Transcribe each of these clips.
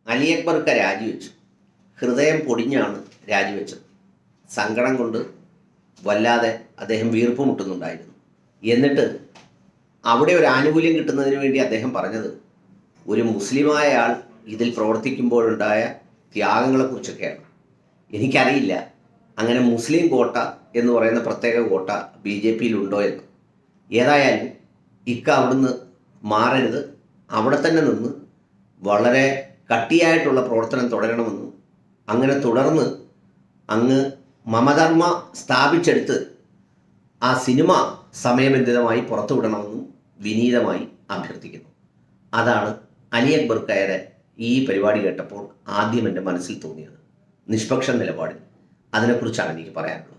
അലി അക്ബർക്ക രാജിവെച്ചു ഹൃദയം പൊടിഞ്ഞാണ് രാജിവെച്ചത് സങ്കടം കൊണ്ട് വല്ലാതെ അദ്ദേഹം വീർപ്പ് മുട്ടുന്നുണ്ടായിരുന്നു എന്നിട്ട് അവിടെ ഒരു ആനുകൂല്യം കിട്ടുന്നതിന് വേണ്ടി അദ്ദേഹം പറഞ്ഞത് ഒരു മുസ്ലിമായ ആൾ ഇതിൽ പ്രവർത്തിക്കുമ്പോഴുണ്ടായ ത്യാഗങ്ങളെക്കുറിച്ചൊക്കെയാണ് എനിക്കറിയില്ല അങ്ങനെ മുസ്ലിം കോട്ട എന്ന് പറയുന്ന പ്രത്യേക കോട്ട ബി ജെ പിയിലുണ്ടോ എന്ന് ഏതായാലും ഇക്ക അവിടുന്ന് മാറരുത് അവിടെ തന്നെ നിന്ന് വളരെ കട്ടിയായിട്ടുള്ള പ്രവർത്തനം തുടരണമെന്നും അങ്ങനെ തുടർന്ന് അങ്ങ് മമധർമ്മ സ്ഥാപിച്ചെടുത്ത് ആ സിനിമ സമയബന്ധിതമായി പുറത്തുവിടണമെന്നും വിനീതമായി അഭ്യർത്ഥിക്കുന്നു അതാണ് അലി അക്ബർ കയറെ ഈ പരിപാടി കേട്ടപ്പോൾ ആദ്യം എൻ്റെ മനസ്സിൽ തോന്നിയത് നിഷ്പക്ഷ നിലപാടിൽ അതിനെക്കുറിച്ചാണ് എനിക്ക് പറയാനുള്ളത്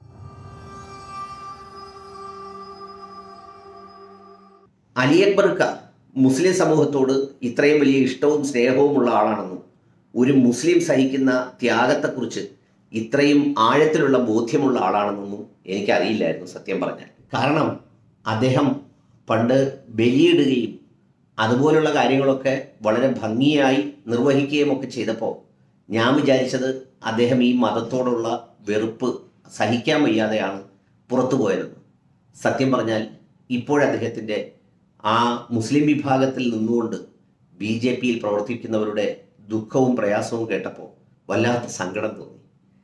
അലി അക്ബർക്ക മുസ്ലിം സമൂഹത്തോട് ഇത്രയും വലിയ ഇഷ്ടവും സ്നേഹവുമുള്ള ആളാണെന്നും ഒരു മുസ്ലിം സഹിക്കുന്ന ത്യാഗത്തെക്കുറിച്ച് ഇത്രയും ആഴത്തിലുള്ള ബോധ്യമുള്ള ആളാണെന്നൊന്നും എനിക്കറിയില്ലായിരുന്നു സത്യം പറഞ്ഞാൽ കാരണം അദ്ദേഹം പണ്ട് ബലിയിടുകയും അതുപോലുള്ള കാര്യങ്ങളൊക്കെ വളരെ ഭംഗിയായി നിർവഹിക്കുകയും ഒക്കെ ചെയ്തപ്പോൾ ഞാൻ വിചാരിച്ചത് അദ്ദേഹം ഈ മതത്തോടുള്ള വെറുപ്പ് സഹിക്കാൻ വയ്യാതെയാണ് പുറത്തു പോയതെന്ന് സത്യം പറഞ്ഞാൽ ഇപ്പോഴദ്ദേഹത്തിൻ്റെ ആ മുസ്ലിം വിഭാഗത്തിൽ നിന്നുകൊണ്ട് ബി ജെ പിയിൽ പ്രവർത്തിക്കുന്നവരുടെ ദുഃഖവും പ്രയാസവും കേട്ടപ്പോൾ വല്ലാത്ത സങ്കടം തോന്നി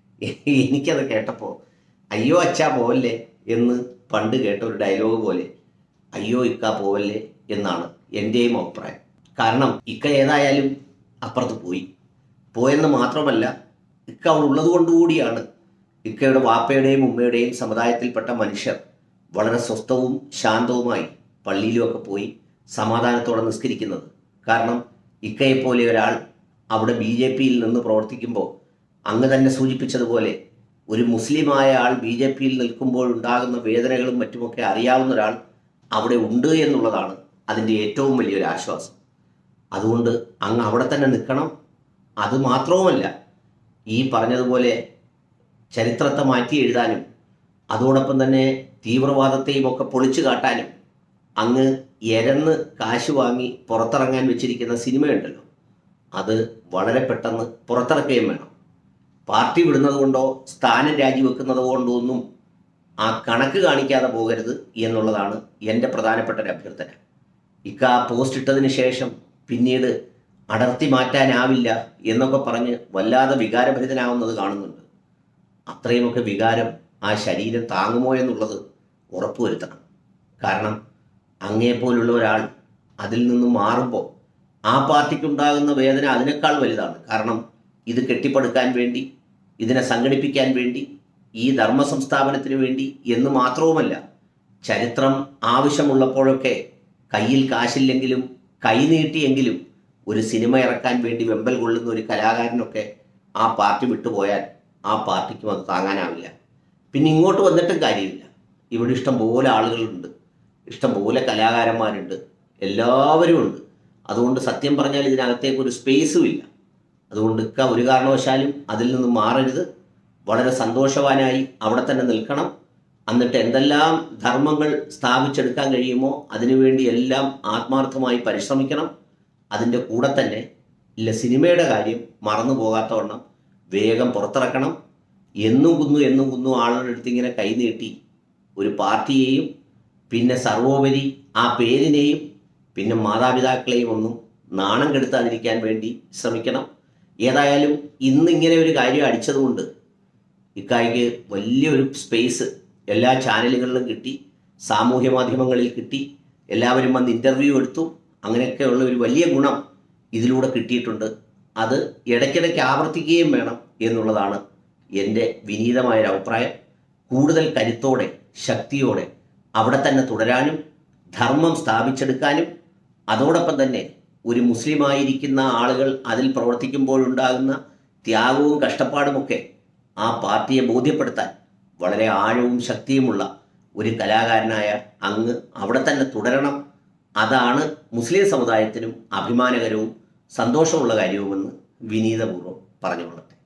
എനിക്കത് കേട്ടപ്പോൾ അയ്യോ അച്ഛാ പോവല്ലേ എന്ന് പണ്ട് കേട്ട ഒരു ഡയലോഗ് പോലെ അയ്യോ ഇക്ക പോവല്ലേ എന്നാണ് എൻ്റെയും അഭിപ്രായം കാരണം ഇക്ക ഏതായാലും അപ്പുറത്ത് പോയി പോയെന്ന് മാത്രമല്ല ഇക്ക അവിടെ ഉള്ളത് കൊണ്ടുകൂടിയാണ് ഇക്കയുടെ വാപ്പയുടെയും ഉമ്മയുടെയും സമുദായത്തിൽപ്പെട്ട മനുഷ്യർ വളരെ സ്വസ്ഥവും ശാന്തവുമായി പള്ളിയിലുമൊക്കെ പോയി സമാധാനത്തോടെ നിസ്കരിക്കുന്നത് കാരണം ഇക്കയെപ്പോലെ ഒരാൾ അവിടെ ബി ജെ പിയിൽ നിന്ന് പ്രവർത്തിക്കുമ്പോൾ അങ്ങ് തന്നെ സൂചിപ്പിച്ചതുപോലെ ഒരു മുസ്ലിമായ ആൾ ബി ജെ പിയിൽ നിൽക്കുമ്പോൾ ഉണ്ടാകുന്ന വേദനകളും മറ്റുമൊക്കെ അറിയാവുന്ന ഒരാൾ അവിടെ ഉണ്ട് എന്നുള്ളതാണ് അതിൻ്റെ ഏറ്റവും വലിയൊരു ആശ്വാസം അതുകൊണ്ട് അങ്ങ് അവിടെ തന്നെ നിൽക്കണം അത് മാത്രവുമല്ല ഈ പറഞ്ഞതുപോലെ ചരിത്രത്തെ മാറ്റി എഴുതാനും അതോടൊപ്പം തന്നെ തീവ്രവാദത്തെയും ഒക്കെ പൊളിച്ചു കാട്ടാനും അങ്ങ് എരന്ന് കാശ് വാങ്ങി പുറത്തിറങ്ങാൻ വെച്ചിരിക്കുന്ന സിനിമയുണ്ടല്ലോ അത് വളരെ പെട്ടെന്ന് പുറത്തിറക്കുകയും വേണം പാർട്ടി വിടുന്നത് കൊണ്ടോ സ്ഥാനം രാജിവെക്കുന്നത് കൊണ്ടോ ഒന്നും ആ കണക്ക് കാണിക്കാതെ പോകരുത് എന്നുള്ളതാണ് എൻ്റെ പ്രധാനപ്പെട്ട ഒരു അഭ്യർത്ഥന ഇക്ക ആ പോസ്റ്റ് ഇട്ടതിന് ശേഷം പിന്നീട് അടർത്തി മാറ്റാനാവില്ല എന്നൊക്കെ പറഞ്ഞ് വല്ലാതെ വികാരഭരിതനാവുന്നത് കാണുന്നുണ്ട് അത്രയുമൊക്കെ വികാരം ആ ശരീരം താങ്ങുമോ എന്നുള്ളത് ഉറപ്പുവരുത്തണം കാരണം അങ്ങേപ്പോലുള്ള ഒരാൾ അതിൽ നിന്ന് മാറുമ്പോൾ ആ പാർട്ടിക്കുണ്ടാകുന്ന വേദന അതിനേക്കാൾ വലുതാണ് കാരണം ഇത് കെട്ടിപ്പടുക്കാൻ വേണ്ടി ഇതിനെ സംഘടിപ്പിക്കാൻ വേണ്ടി ഈ ധർമ്മ സംസ്ഥാപനത്തിന് വേണ്ടി എന്ന് മാത്രവുമല്ല ചരിത്രം ആവശ്യമുള്ളപ്പോഴൊക്കെ കയ്യിൽ കാശില്ലെങ്കിലും കൈ നീട്ടിയെങ്കിലും ഒരു സിനിമ ഇറക്കാൻ വേണ്ടി വെമ്പൽ കൊള്ളുന്ന ഒരു കലാകാരനൊക്കെ ആ പാർട്ടി വിട്ടുപോയാൽ ആ പാർട്ടിക്കും അത് താങ്ങാനാവില്ല പിന്നെ ഇങ്ങോട്ട് വന്നിട്ടും കാര്യമില്ല ഇവിടെ ഇഷ്ടം പോലെ ആളുകളുണ്ട് ഇഷ്ടം പോലെ കലാകാരന്മാരുണ്ട് എല്ലാവരും ഉണ്ട് അതുകൊണ്ട് സത്യം പറഞ്ഞാൽ ഇതിനകത്തേക്ക് ഒരു സ്പേസും ഇല്ല അതുകൊണ്ട് ഇക്ക ഒരു കാരണവശാലും അതിൽ നിന്ന് മാറരുത് വളരെ സന്തോഷവാനായി അവിടെ തന്നെ നിൽക്കണം എന്നിട്ട് എന്തെല്ലാം ധർമ്മങ്ങൾ സ്ഥാപിച്ചെടുക്കാൻ കഴിയുമോ അതിനുവേണ്ടി എല്ലാം ആത്മാർത്ഥമായി പരിശ്രമിക്കണം അതിൻ്റെ കൂടെ തന്നെ ഇല്ല സിനിമയുടെ കാര്യം മറന്നു പോകാത്തവണ്ണം വേഗം പുറത്തിറക്കണം എന്നും കുന്നു എന്നും കുന്നു ആളുകളുടെ അടുത്ത് ഇങ്ങനെ കൈനീട്ടി ഒരു പാർട്ടിയെയും പിന്നെ സർവോപരി ആ പേരിനെയും പിന്നെ മാതാപിതാക്കളെയും ഒന്നും നാണം കെടുത്താതിരിക്കാൻ വേണ്ടി ശ്രമിക്കണം ഏതായാലും ഇന്ന് ഇങ്ങനെ ഒരു കാര്യം അടിച്ചതുകൊണ്ട് ഇക്കായ്ക്ക് വലിയൊരു സ്പേസ് എല്ലാ ചാനലുകളിലും കിട്ടി സാമൂഹ്യ മാധ്യമങ്ങളിൽ കിട്ടി എല്ലാവരും വന്ന് ഇൻ്റർവ്യൂ എടുത്തു അങ്ങനെയൊക്കെയുള്ള ഒരു വലിയ ഗുണം ഇതിലൂടെ കിട്ടിയിട്ടുണ്ട് അത് ഇടയ്ക്കിടയ്ക്ക് ആവർത്തിക്കുകയും വേണം എന്നുള്ളതാണ് എൻ്റെ വിനീതമായൊരു അഭിപ്രായം കൂടുതൽ കരുത്തോടെ ശക്തിയോടെ അവിടെ തന്നെ തുടരാനും ധർമ്മം സ്ഥാപിച്ചെടുക്കാനും അതോടൊപ്പം തന്നെ ഒരു മുസ്ലിമായിരിക്കുന്ന ആളുകൾ അതിൽ പ്രവർത്തിക്കുമ്പോഴുണ്ടാകുന്ന ത്യാഗവും കഷ്ടപ്പാടുമൊക്കെ ആ പാർട്ടിയെ ബോധ്യപ്പെടുത്താൻ വളരെ ആഴവും ശക്തിയുമുള്ള ഒരു കലാകാരനായ അങ്ങ് അവിടെ തന്നെ തുടരണം അതാണ് മുസ്ലിം സമുദായത്തിനും അഭിമാനകരവും സന്തോഷമുള്ള കാര്യവുമെന്ന് വിനീതപൂർവ്വം പറഞ്ഞുകൊള്ളട്ടെ